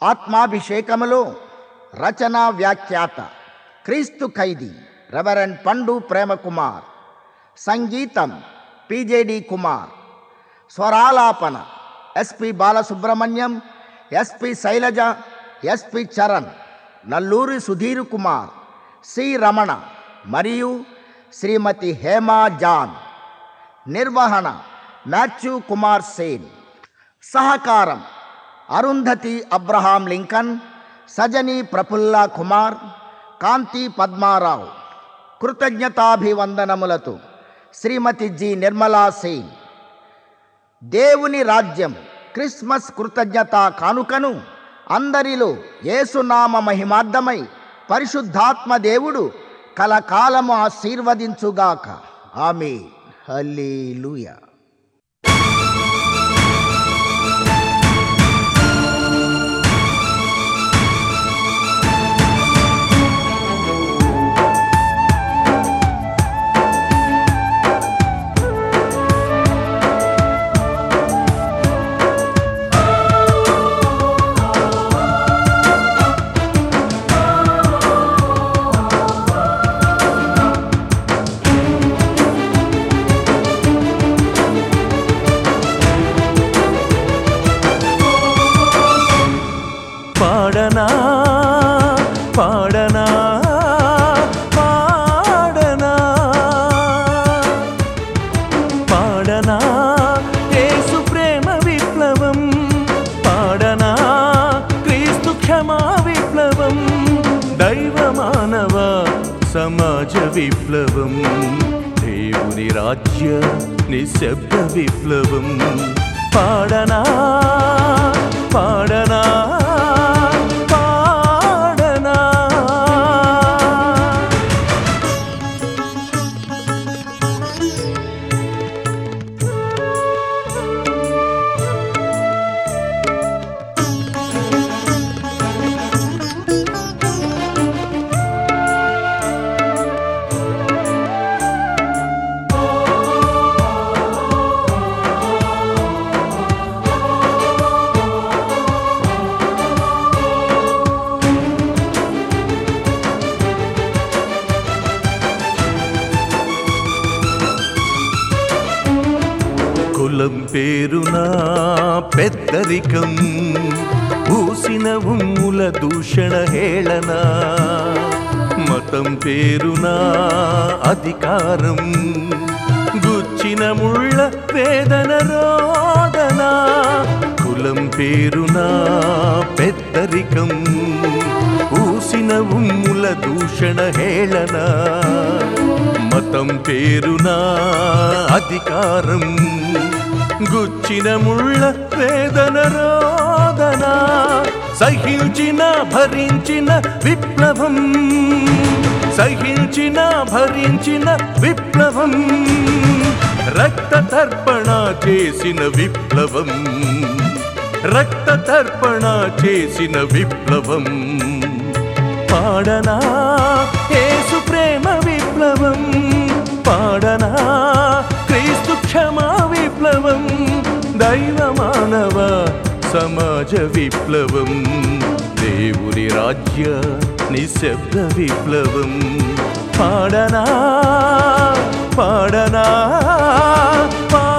ఆత్మాభిషేకములో రచన వ్యాఖ్యాత క్రీస్తు ఖైదీ రెవరెండ్ పండు ప్రేమకుమార్ సంగీతం పిజేడి కుమార్ స్వరాలాపన S P Balasubrahmanyam S P Sailaja S P Charan Nalluri Sudheer Kumar C Ramana మరియు శ్రీమతి హేమా జాన్ నిర్వహణ మాథ్యూ కుమార్ సేన్ సహకారం అరుంధతి అబ్రహాం లింకన్ సజని ప్రఫుల్లా కుమార్ కాంతి పద్మారావు కృతజ్ఞతాభివందనములతో శ్రీమతి జి నిర్మలా సేన్ దేవుని రాజ్యం క్రిస్మస్ కృతజ్ఞత కానుకను అందరిలో యేసునామ మహిమార్థమై పరిశుద్ధాత్మ దేవుడు కలకాలము ఆశీర్వదించుగాక ఆమె హల్లెలూయా పాడనా పాడనా పాడనా పాడనా యేసు ప్రేమ విప్లవం పాడనా క్రీస్తు క్షమా విప్లవం దైవ మానవ సమాజ విప్లవం దేవుని రాజ్య నిశ్శబ్ద విప్లవం పాడనా పాడనా పాడనా కులం పేరునా పెద్దరికం పూసిన ఉమ్ముల దూషణ హేళన మతం పేరునా అధికారం గుచ్చిన ముళ్ళ వేదన రోదన కులం పేరునా పెద్దరికం పూసిన ఉమ్ముల దూషణ హేళన మతం పేరునా అధికారం గుచ్చిన ముళ్ళ వేదన రోదన సహించిన భరించిన విప్లవం సహించిన భరించిన విప్లవం రక్త తర్పణ చేసిన విప్లవం రక్త తర్పణ చేసిన విప్లవం పాడనా యేసు ప్రేమ విప్లవం పాడనా క్రీస్తు క్షమా విప్లవం దైవ మానవ సమాజ విప్లవం దేవుని రాజ్య నిశ్శబ్ద విప్లవం పాడనా పాడనా పా